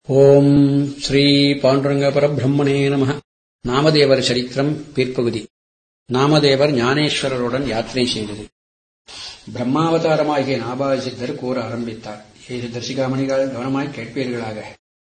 ஓம் ஸ்ரீ பாண்டுரங்க பரபிரம்மணே நம நாமதேவர் சரித்திரம் பிற்பகுதி நாமதேவர் ஞானேஸ்வரருடன் யாத்திரை செய்தது பிரம்மாவதாரமாகிய நாபாய சித்தர் கூற ஆரம்பித்தார் ஏது தர்சிகாமணிகள் கவனமாய் கேட்பீர்களாக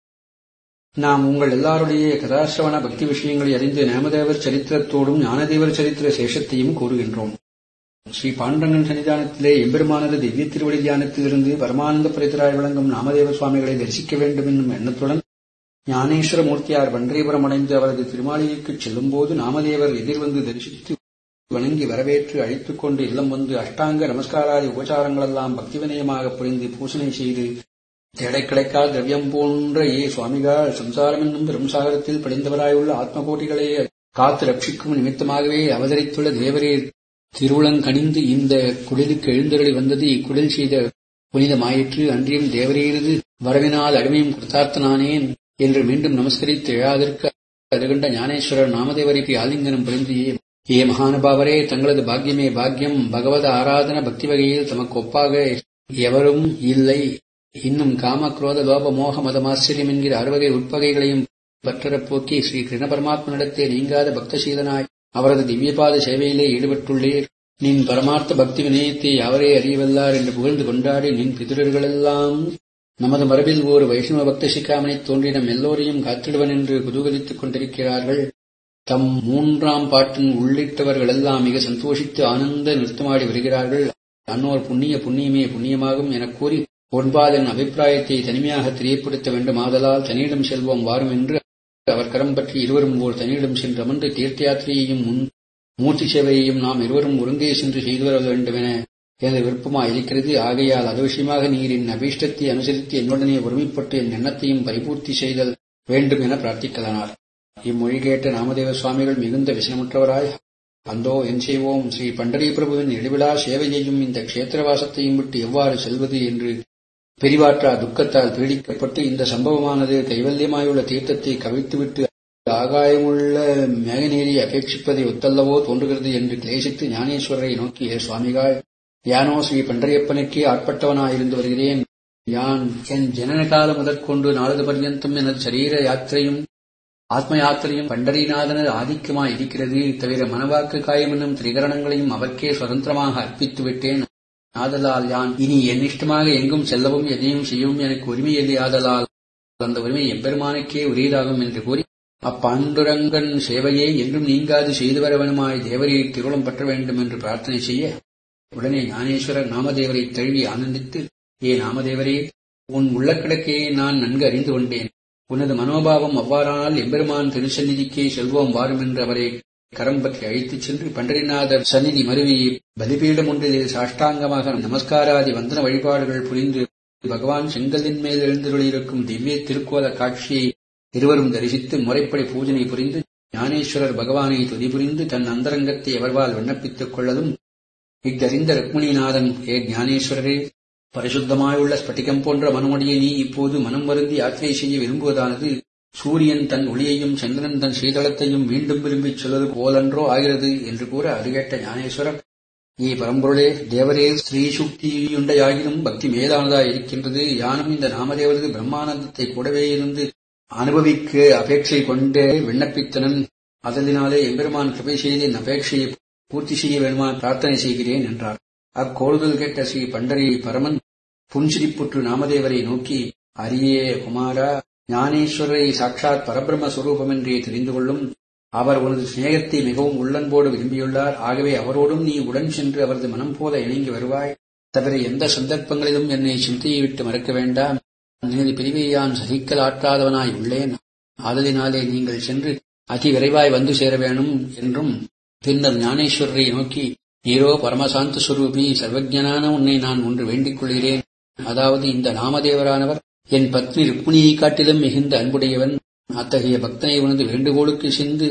நாம் உங்கள் எல்லாருடைய கதாசிரவண பக்தி விஷயங்களை அறிந்து நாமதேவர் சரித்திரத்தோடும் ஞானதேவர் சரித்திர சேஷத்தையும் கூறுகின்றோம் ஸ்ரீ பாண்டரங்கன் சன்னிதானத்திலே எம்பெருமானது திவ்ய திருவடி தியானத்திலிருந்து பரமானந்த பரிதராய் விளங்கும் நாமதேவ சுவாமிகளை தரிசிக்க வேண்டும் என்னும் எண்ணத்துடன் ஞானேஸ்வர மூர்த்தியார் பன்றிபுரம் அடைந்து அவரது திருமாளிகைக்குச் செல்லும்போது நாமதேவர் எதிர்வந்து தரிசித்து வணங்கி வரவேற்று அழைத்துக் கொண்டு இல்லம் வந்து அஷ்டாங்க நமஸ்காராதி உபச்சாரங்களெல்லாம் பக்தி வினயமாக புரிந்து பூசணை செய்து தேடை கிடைக்கா திரவியம் போன்ற ஏ சுவாமிகள் சம்சாரம் என்னும் பெரும்சாகரத்தில் படிந்தவராயுள்ள ஆத்மகோட்டிகளை காத்து ரட்சிக்கும் நிமித்தமாகவே அவதரித்துள்ள தேவரே திருவுளங்கணிந்து இந்த குடிலுக்கு எழுந்தருளி வந்தது இக்குடில் செய்த புனிதமாயிற்று அன்றியும் தேவரீரது வரவினால் அடிமையும் கிருத்தார்த்தனானேன் என்று மீண்டும் நமஸ்கரித்து எழாதற்கு அதுகண்ட ஞானேஸ்வரர் நாமதேவரிக்கு ஆலிங்கனம் புரிந்து ஏ மகானுபாவரே தங்களது பாக்கியமே பாக்கியம் பகவத ஆராதன பக்தி வகையில் தமக்கு ஒப்பாக எவரும் இல்லை இன்னும் காம குரோத லோப மோக மதமாச்சரியம் என்கிற அறுவகை உட்பகைகளையும் பற்றறப் போக்கி ஸ்ரீ கிருஷ்ண பரமாத்மனிடத்தே நீங்காத பக்தசீலனாய் அவரது திவ்யபாத சேவையிலே ஈடுபட்டுள்ளீர் நின் பரமார்த்த பக்தி வினயத்தை அவரே அறியவல்லார் என்று புகழ்ந்து கொண்டாடி நின் பிதர்களெல்லாம் நமது மரபில் ஒரு வைஷ்ணவ பக்த சிக்காமனை தோன்றினம் எல்லோரையும் காத்திடுவன் என்று குதூகலித்துக் கொண்டிருக்கிறார்கள் தம் மூன்றாம் பாட்டின் உள்ளிட்டவர்களெல்லாம் மிக சந்தோஷித்து ஆனந்த நிறுத்தமாடி வருகிறார்கள் அன்னோர் புண்ணிய புண்ணியமே புண்ணியமாகும் எனக் கூறி ஒன்பாதன் அபிப்பிராயத்தை தனிமையாக தெரியப்படுத்த வேண்டும் ஆதலால் தனியிடம் செல்வோம் வாரும் என்று அவர் கரம் பற்றி இருவரும் ஓர் தனியிடம் சென்று அமர்ந்து தீர்த்த யாத்திரையையும் முன் மூர்த்தி சேவையையும் நாம் இருவரும் ஒருங்கே சென்று செய்து வர வேண்டுமென எனது விருப்பமா இருக்கிறது ஆகையால் அது விஷயமாக நீர் என் அபீஷ்டத்தை அனுசரித்து என்னுடனே ஒருமைப்பட்டு என் எண்ணத்தையும் பரிபூர்த்தி செய்தல் வேண்டும் என பிரார்த்திக்கலானார் இம்மொழி கேட்ட நாமதேவ சுவாமிகள் மிகுந்த விசனமுற்றவராய் அந்தோ என் செய்வோம் ஸ்ரீ பண்டரி பிரபுவின் இடைவிழா சேவையையும் இந்த கஷேத்திரவாசத்தையும் விட்டு எவ்வாறு செல்வது என்று பெரிவாற்றா துக்கத்தால் பீடிக்கப்பட்டு இந்த சம்பவமானது கைவல்யமாயுள்ள தீர்த்தத்தை கவிழ்த்துவிட்டு ஆகாயமுள்ள மேகநேரி அபேட்சிப்பதை ஒத்தல்லவோ தோன்றுகிறது என்று கிளேசித்து ஞானேஸ்வரரை நோக்கிய சுவாமிகள் யானோ ஸ்ரீ பண்டரியப்பனுக்கே ஆட்பட்டவனாயிருந்து வருகிறேன் யான் என் ஜனன காலம் முதற்கொண்டு நாளது பர்யந்தம் எனது சரீர யாத்திரையும் ஆத்ம யாத்திரையும் பண்டரிநாதனது ஆதிக்கமாய் இருக்கிறது தவிர மனவாக்கு காயம் என்னும் திரிகரணங்களையும் அவர்க்கே சுதந்திரமாக அர்ப்பித்து விட்டேன் ஆதலால் யான் இனி என் இஷ்டமாக எங்கும் செல்லவும் எதையும் செய்யவும் எனக்கு உரிமை இல்லை ஆதலால் அந்த உரிமை எம்பெருமானுக்கே உரியதாகும் என்று கூறி அப்பாண்டுரங்கன் சேவையை என்றும் நீங்காது செய்து வர வேணுமாய் தேவரையை திருவுளம் பற்ற வேண்டும் என்று பிரார்த்தனை செய்ய உடனே ஞானேஸ்வரர் நாமதேவரை தழுவி ஆனந்தித்து ஏ நாமதேவரே உன் உள்ளக்கிடக்கையை நான் நன்கு அறிந்து கொண்டேன் உனது மனோபாவம் அவ்வாறானால் எம்பெருமான் திருச்சந்நிதிக்கே செல்வோம் வாரும் என்று அவரை கரம் பற்றி அழைத்துச் சென்று பண்டரிநாதர் சந்நிதி மருவி பலிபீடம் ஒன்றில் சாஷ்டாங்கமாக நமஸ்காராதி வந்தன வழிபாடுகள் புரிந்து பகவான் செங்கலின் மேல் எழுந்தருளியிருக்கும் திவ்ய திருக்கோல காட்சியை இருவரும் தரிசித்து முறைப்படி பூஜனை புரிந்து ஞானேஸ்வரர் பகவானை துதி புரிந்து தன் அந்தரங்கத்தை எவர்வால் விண்ணப்பித்துக் கொள்ளதும் இத்தறிந்த ருக்மிணிநாதன் ஏ ஞானேஸ்வரரே பரிசுத்தமாயுள்ள ஸ்பட்டிகம் போன்ற மனமுடைய நீ இப்போது மனம் வருந்தி யாத்திரை செய்ய விரும்புவதானது சூரியன் தன் ஒளியையும் சந்திரன் தன் சீதளத்தையும் மீண்டும் விரும்பிச் சொல்வது போலன்றோ ஆகிறது என்று கூற அதுகேட்ட ஞானேஸ்வரர் ஏ பரம்பொருளே தேவரே ஸ்ரீ சுக்தியுண்டையாகினும் பக்தி மேலானதாய் இருக்கின்றது யானும் இந்த நாமதேவரது பிரம்மானந்தத்தை கூடவே இருந்து அனுபவிக்க அபேட்சை கொண்டே விண்ணப்பித்தனன் அதனாலே எம்பெருமான் கிருபை செய்து என் அபேட்சையை பூர்த்தி செய்ய வேணுமா பிரார்த்தனை செய்கிறேன் என்றார் அக்கோடுதல் கேட்ட ஸ்ரீ பண்டரி பரமன் புன்சிரிப்புற்று நாமதேவரை நோக்கி அரியே குமாரா ஞானேஸ்வரரை சாட்சாத் பரபிரம்ம சுரூபம் என்றே தெரிந்து கொள்ளும் அவர் உனது சிநேகத்தை மிகவும் உள்ளன்போடு விரும்பியுள்ளார் ஆகவே அவரோடும் நீ உடன் சென்று அவரது மனம் போல இணங்கி வருவாய் தவிர எந்த சந்தர்ப்பங்களிலும் என்னை சிந்தையை விட்டு மறக்க வேண்டாம் எனது பிரிவை யான் சகிக்கல் ஆற்றாதவனாய் உள்ளேன் ஆதலினாலே நீங்கள் சென்று அதி விரைவாய் வந்து சேர வேணும் என்றும் பின்னர் ஞானேஸ்வரரை நோக்கி நீரோ பரமசாந்த சுரூபி சர்வஜனான உன்னை நான் ஒன்று வேண்டிக் கொள்கிறேன் அதாவது இந்த நாமதேவரானவர் என் பத்னி ருக்மிணியை காட்டிலும் மிகுந்த அன்புடையவன் அத்தகைய பக்தனை உனது வேண்டுகோளுக்கு சென்று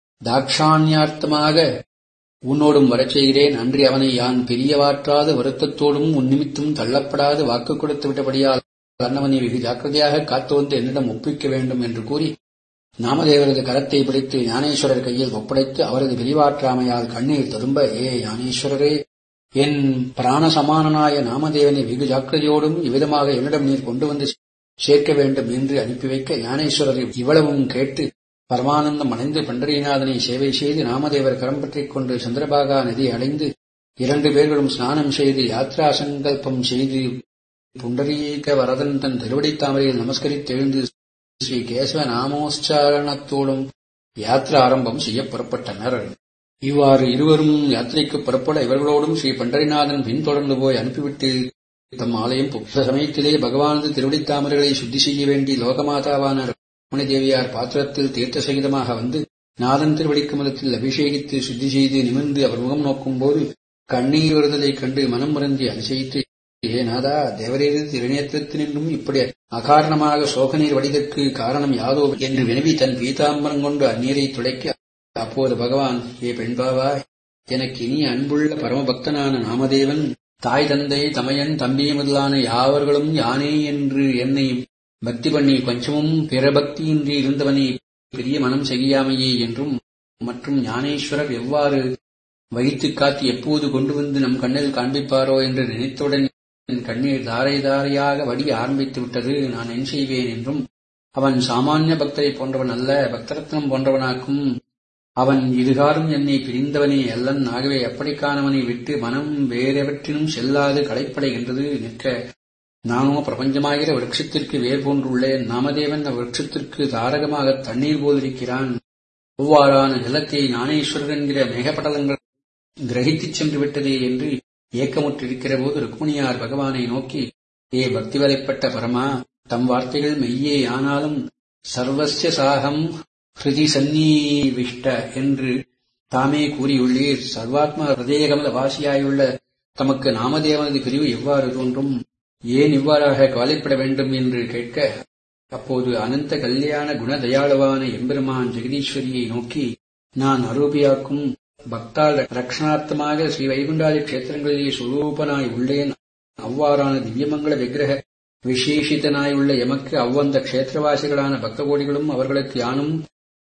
தாட்சாண்யார்த்தமாக உன்னோடும் வரச் செய்கிறேன் அன்றி அவனை யான் பெரியவாற்றாத வருத்தத்தோடும் உன் நிமித்தம் தள்ளப்படாது வாக்கு கொடுத்து விட்டபடியால் அன்னவனை வெகு ஜாக்கிரதையாக காத்து வந்து என்னிடம் ஒப்பிக்க வேண்டும் என்று கூறி நாமதேவரது கரத்தை பிடித்து ஞானேஸ்வரர் கையில் ஒப்படைத்து அவரது விரிவாற்றாமையால் கண்ணீர் ததும்ப ஏ ஞானேஸ்வரரே என் பிராண சமானனாய நாமதேவனை வெகு ஜாக்கிரதையோடும் இவ்விதமாக என்னிடம் நீர் கொண்டு வந்து சேர்க்க வேண்டும் என்று அனுப்பி வைக்க ஞானேஸ்வரர் இவ்வளவும் கேட்டு பரமானந்தம் அடைந்து பண்டரிநாதனை சேவை செய்து நாமதேவர் கரம் பற்றிக் கொண்டு சந்திரபாகா நதி அடைந்து இரண்டு பேர்களும் ஸ்நானம் செய்து யாத்ரா சங்கல்பம் செய்து புண்டரீக வரதன் தன் திருவடித் தாமரையில் நமஸ்கரித்தெழுந்து ஸ்ரீ கேசவ நாமோச்சாரணத்தோடும் யாத்ரா ஆரம்பம் செய்ய புறப்பட்டனர் இவ்வாறு இருவரும் யாத்திரைக்கு புறப்பட இவர்களோடும் ஸ்ரீ பண்டரிநாதன் பின்தொடர்ந்து போய் அனுப்பிவிட்டு தம் ஆலயம் புத்த சமயத்திலே பகவானது திருவடித்தாமர்களை சுத்தி செய்ய வேண்டி லோகமாதாவான ருக்மணி தேவியார் பாத்திரத்தில் தீர்த்த சகிதமாக வந்து நாதன் திருவடிக்கமலத்தில் அபிஷேகித்து சுத்தி செய்து நிமிர்ந்து அவர் முகம் நோக்கும்போது கண்ணீர் வருதலைக் கண்டு மனம் முறந்தி அதிசயித்து ஏ நாதா தேவரீது திருநேத்திரத்தினின்றும் இப்படி அகாரணமாக சோகநீர் வடிதற்கு காரணம் யாதோ என்று வினவி தன் பீதாம்பரம் கொண்டு அந்நீரை துடைக்க அப்போது பகவான் ஏ பெண்பாவா எனக்கு இனிய அன்புள்ள பரமபக்தனான நாமதேவன் தாய் தந்தை தமையன் தம்பி முதலான யாவர்களும் யானே என்று என்னை பக்தி பண்ணி கொஞ்சமும் பிறபக்தியின்றி இருந்தவனை பெரிய மனம் செய்யாமையே என்றும் மற்றும் ஞானேஸ்வரர் எவ்வாறு வகித்து காத்து எப்போது கொண்டு வந்து நம் கண்ணில் காண்பிப்பாரோ என்று நினைத்தவுடன் என் கண்ணீர் தாரை தாரையாக வடி ஆரம்பித்து விட்டது நான் என் செய்வேன் என்றும் அவன் சாமானிய பக்தரை போன்றவன் அல்ல பக்தரத்னம் போன்றவனாக்கும் அவன் இதுகாரும் என்னை பிரிந்தவனே அல்லன் ஆகவே அப்படிக்கானவனை விட்டு மனம் வேறெவற்றினும் செல்லாது களைப்படைகின்றது நிற்க நானோ பிரபஞ்சமாகிற விரட்சத்திற்கு வேர் போன்றுள்ளேன் நாமதேவன் அவ்விரட்சத்திற்கு தாரகமாக தண்ணீர் போலிருக்கிறான் ஒவ்வாறான நிலத்தை ஞானேஸ்வரர் என்கிற மேகப்படலங்கள் கிரகித்துச் சென்று விட்டதே என்று ஏக்கமுற்றிருக்கிற போது ருக்மிணியார் பகவானை நோக்கி ஏ பக்தி வலைப்பட்ட பரமா தம் வார்த்தைகள் மெய்யே ஆனாலும் சர்வஸ்ய சாகம் ஹிருதி சந்நிவிஷ்ட என்று தாமே கூறியுள்ளீர் சர்வாத்மா ஹிருதயகமல வாசியாயுள்ள தமக்கு நாமதேவனது பிரிவு எவ்வாறு தோன்றும் ஏன் இவ்வாறாக கவலைப்பட வேண்டும் என்று கேட்க அப்போது அனந்த கல்யாண குணதயாளுவான எம்பெருமான் ஜெகதீஸ்வரியை நோக்கி நான் அரூபியாக்கும் பக்தால் ரக்ஷணார்த்தமாக ஸ்ரீ வைகுண்டாதி கஷேத்திரங்களிலே சுரூபனாய் உள்ளேன் அவ்வாறான திவ்யமங்கள விக்கிரக விசேஷிதனாயுள்ள எமக்கு அவ்வந்த க்ஷேத்திரவாசிகளான பக்த கோடிகளும் அவர்களுக்கு யானும்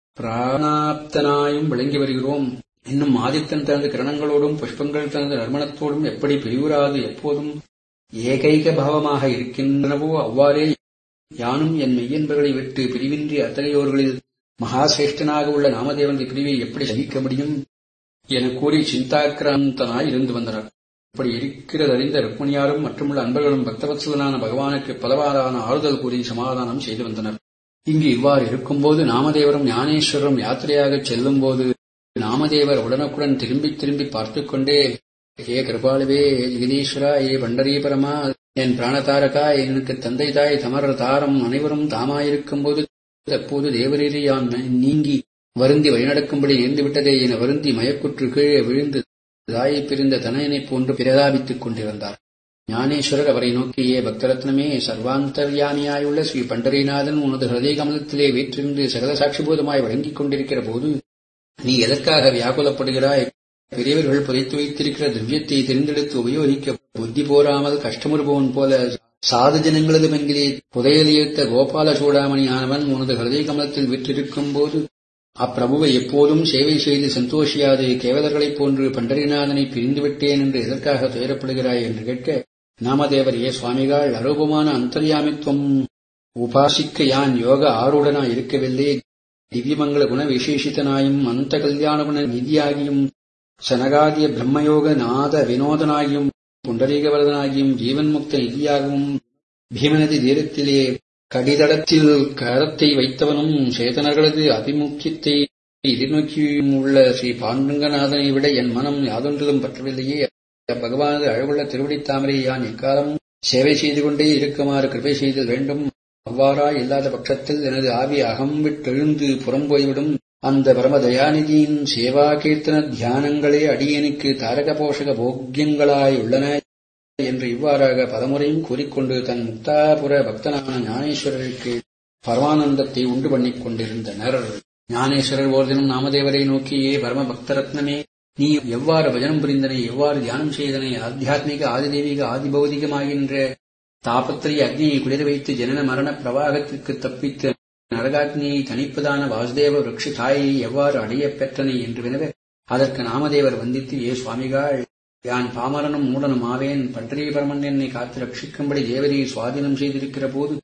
பிராணாப்தனாயும் விளங்கி வருகிறோம் இன்னும் ஆதித்தன் தனது கிரணங்களோடும் புஷ்பங்கள் தனது நறுமணத்தோடும் எப்படி பிரிவுறாது எப்போதும் ஏகைக பாவமாக இருக்கின்றனவோ அவ்வாறே யானும் என் மெய்யன்பர்களை விட்டு பிரிவின்றி அத்தகையோர்களில் மகாசிரேஷ்டனாக உள்ள நாமதேவனது பிரிவை எப்படி சகிக்க முடியும் என கூறி சிந்தாக்கிராந்தனாய் இருந்து வந்தனர் இப்படி இருக்கிறதறிந்த ருக்மணியாரும் மற்றுமுள்ள அன்பர்களும் பக்தவத்சலனான பகவானுக்கு பலவாறான ஆறுதல் கூறி சமாதானம் செய்து வந்தனர் இங்கு இவ்வாறு இருக்கும்போது நாமதேவரும் ஞானேஸ்வரரும் யாத்திரையாகச் செல்லும்போது நாமதேவர் உடனுக்குடன் திரும்பி திரும்பி பார்த்துக் கொண்டே ஏ கிருபாலுவே ஜெகதீஸ்வரா ஏ பண்டரீபரமா என் பிராணதாரகா எனக்கு தந்தை தாய் தமரர் தாரம் அனைவரும் தாமாயிருக்கும்போது தற்போது தேவரீரை யான் நீங்கி வருந்தி வழிநடக்கும்படி நேர்ந்துவிட்டதே என வருந்தி மயக்குற்று கீழே விழுந்து தாயை பிரிந்த தனையனைப் போன்று பிரதாபித்துக் கொண்டிருந்தார் ஞானேஸ்வரர் அவரை நோக்கியே பக்தரத்னமே சர்வாந்தர்யாமியாயுள்ள ஸ்ரீ பண்டரிநாதன் உனது ஹிருதய கமலத்திலே வீற்றிருந்து சகல சாட்சிபூதமாய் வழங்கிக் கொண்டிருக்கிற போது நீ எதற்காக வியாகுலப்படுகிறாய் பெரியவர்கள் புதைத்து வைத்திருக்கிற திவ்யத்தை தெரிந்தெடுத்து உபயோகிக்க புத்தி போராமல் கஷ்டமுறுபவன் போல சாது ஜனங்களது மெங்கிலே புதையலியத்த கோபால சூடாமணியானவன் உனது ஹிருதய கமலத்தில் விற்றிருக்கும் போது அப்பிரபுவை எப்போதும் சேவை செய்து சந்தோஷியாது கேவலர்களைப் போன்று பண்டரிநாதனை பிரிந்துவிட்டேன் என்று எதற்காக துயரப்படுகிறாய் என்று கேட்க நாமதேவர் ஏ சுவாமிகள் அரூபமான அந்தர்யாமித்துவம் உபாசிக்க யான் யோக ஆருடனாய் இருக்கவில்லை திவ்யமங்கள குண விசேஷிதனாயும் அந்த கல்யாண குண நிதியாகியும் சனகாதிய பிரம்மயோக நாத வினோதனாகியும் புண்டரீகவரதனாகியும் ஜீவன் முக்த நிதியாகவும் பீமநதி தீரத்திலே கடிதளத்தில் கரத்தை வைத்தவனும் சேதனர்களது அதிமுக்கியத்தை எதிர்நோக்கியும் உள்ள ஸ்ரீ பாண்டுங்கநாதனை விட என் மனம் யாதொன்றிலும் பற்றவில்லையே பகவானது அழகுள்ள திருவடித் தாமரை யான் எக்காலம் சேவை செய்து கொண்டே இருக்குமாறு கிருபை செய்தல் வேண்டும் அவ்வாறாய் இல்லாத பட்சத்தில் எனது ஆவி அகம் விட்டெழுந்து புறம் போய்விடும் அந்த பரம தயாநிதியின் சேவா கீர்த்தன தியானங்களே அடியனுக்கு தாரக போஷக போக்கியங்களாய் உள்ளன என்று இவ்வாறாக பலமுறையும் கூறிக்கொண்டு தன் முக்தாபுர பக்தனான ஞானேஸ்வரருக்கு பரமானந்தத்தை உண்டு பண்ணிக் கொண்டிருந்தனர் ஞானேஸ்வரர் ஓர் தினம் நாமதேவரை நோக்கியே பரம பக்தரத்னமே நீ எவ்வாறு பஜனம் புரிந்தனை எவ்வாறு தியானம் செய்தனை ஆத்தியாத்மிக ஆதிதெய்வீக ஆதிபௌதிகமாகின்ற தாபத்திரிய அக்னியை குளிர வைத்து ஜனன மரண பிரவாகத்திற்கு தப்பித்து நரகாக்னியை தணிப்பதான வாசுதேவ விரக்ஷ தாயை எவ்வாறு அடையப் பெற்றனை என்று வினவ அதற்கு நாமதேவர் வந்தித்து ஏ சுவாமிகள் யான் பாமரனும் மூடனும் ஆவேன் பண்டரீபரமன் என்னை காத்து ரட்சிக்கும்படி தேவரியை சுவாதீனம் செய்திருக்கிற போது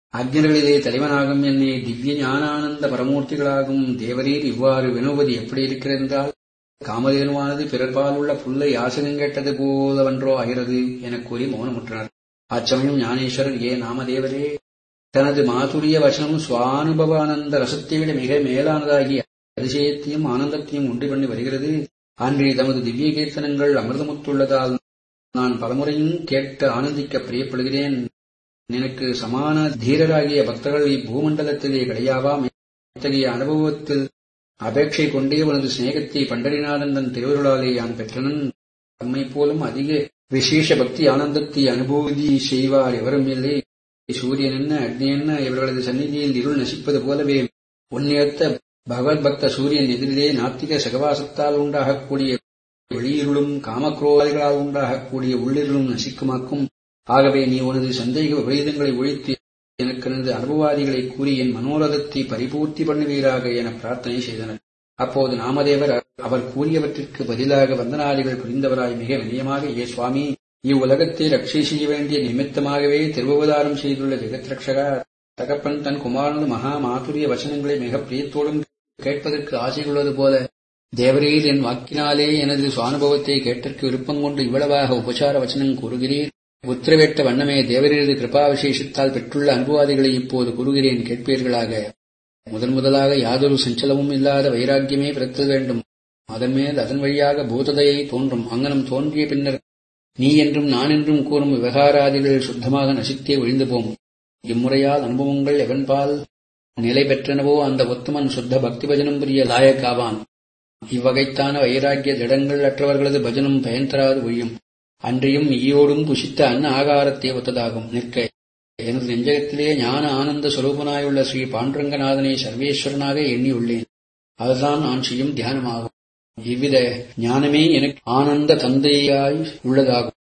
அக்ஞர்களிலே தலைவனாகும் என்னை திவ்ய ஞானானந்த பரமூர்த்திகளாகும் தேவரீர் இவ்வாறு வினவுவது எப்படி இருக்கிறதென்றால் காமதேனுவானது பிறர்பால் உள்ள புல்லை யாசகம் கேட்டது போலவன்றோ ஆகிறது எனக் கூறி மௌனமுற்றனர் அச்சமயம் ஞானேஸ்வரர் ஏ நாமதேவரே தனது மாதுரிய வசனம் சுவானுபவானந்த ரசத்தை விட மிக மேலானதாகிய அதிசயத்தையும் ஆனந்தத்தையும் உண்டு பண்ணி வருகிறது அன்றி தமது திவ்ய கீர்த்தனங்கள் அமிர்தமுத்துள்ளதால் நான் பலமுறையும் கேட்டு ஆனந்திக்க பிரியப்படுகிறேன் எனக்கு சமான தீரராகிய பக்தர்கள் இப்பூமண்டலத்திலே கிடையாவாம் இத்தகைய அனுபவத்தில் அபேட்சை கொண்டே உனது சிநேகத்தை பண்டரிநாதன் தன் திருவருளாலே யான் பெற்றனன் தம்மை போலும் அதிக விசேஷ பக்தி ஆனந்தத்தை அனுபூதி செய்வார் எவரும் இல்லை சூரியன் என்ன அக்னி என்ன இவர்களது சந்நிதியில் இருள் நசிப்பது போலவே உன்னியத்த பகவத் பக்த சூரியன் எதிரிலே நாத்திக சகவாசத்தால் உண்டாகக்கூடிய வெளியிருளும் காமக்ரோவாதிகளால் உண்டாகக்கூடிய உள்ளிருளும் நசிக்குமாக்கும் ஆகவே நீ உனது சந்தேக விபரீதங்களை ஒழித்து எனக்கு எனது அனுபவாதிகளை கூறி என் மனோரதத்தை பரிபூர்த்தி பண்ணுவீராக என பிரார்த்தனை செய்தனர் அப்போது நாமதேவர் அவர் கூறியவற்றிற்கு பதிலாக வந்தனாதிகள் புரிந்தவராய் மிக வினயமாக ஏ சுவாமி இவ்வுலகத்தை ரட்சை செய்ய வேண்டிய நிமித்தமாகவே திருவவதாரம் செய்துள்ள ஜெகத்ரட்சகா தகப்பன் தன் குமாரனது மகா மாதுரிய வசனங்களை மிக பிரியத்தோடும் கேட்பதற்கு ஆசை கொள்வது போல தேவரீர் என் வாக்கினாலே எனது சுவானுபவத்தை கேட்டற்கு விருப்பம் கொண்டு இவ்வளவாக உபசார வச்சனம் கூறுகிறீர் உத்தரவேட்ட வண்ணமே தேவரீரது கிருபா விசேஷத்தால் பெற்றுள்ள அனுபவாதிகளை இப்போது கூறுகிறேன் கேட்பீர்களாக முதன் முதலாக யாதொரு சஞ்சலமும் இல்லாத வைராக்கியமே பிறத்தல் வேண்டும் அதன் மேல் அதன் வழியாக பூததையை தோன்றும் அங்கனம் தோன்றிய பின்னர் நீ என்றும் நான் என்றும் கூறும் விவகாராதிகள் சுத்தமாக நசித்தே ஒழிந்து போம் இம்முறையால் அனுபவங்கள் எவன்பால் நிலை பெற்றனவோ அந்த உத்தமன் சுத்த பக்தி பஜனம் புரிய லாயக்காவான் இவ்வகைத்தான வைராக்கிய திடங்கள் அற்றவர்களது பஜனம் பயன் தராது ஒழியும் அன்றியும் ஈயோடும் புஷித்த அன்ன ஆகாரத்தை ஒத்ததாகும் நிற்க எனது நெஞ்சகத்திலே ஞான ஆனந்த சுரூபனாயுள்ள ஸ்ரீ பாண்டுரங்கநாதனை சர்வேஸ்வரனாக எண்ணியுள்ளேன் அதுதான் நான் செய்யும் தியானமாகும் இவ்வித ஞானமே எனக்கு ஆனந்த தந்தையாய் உள்ளதாகும்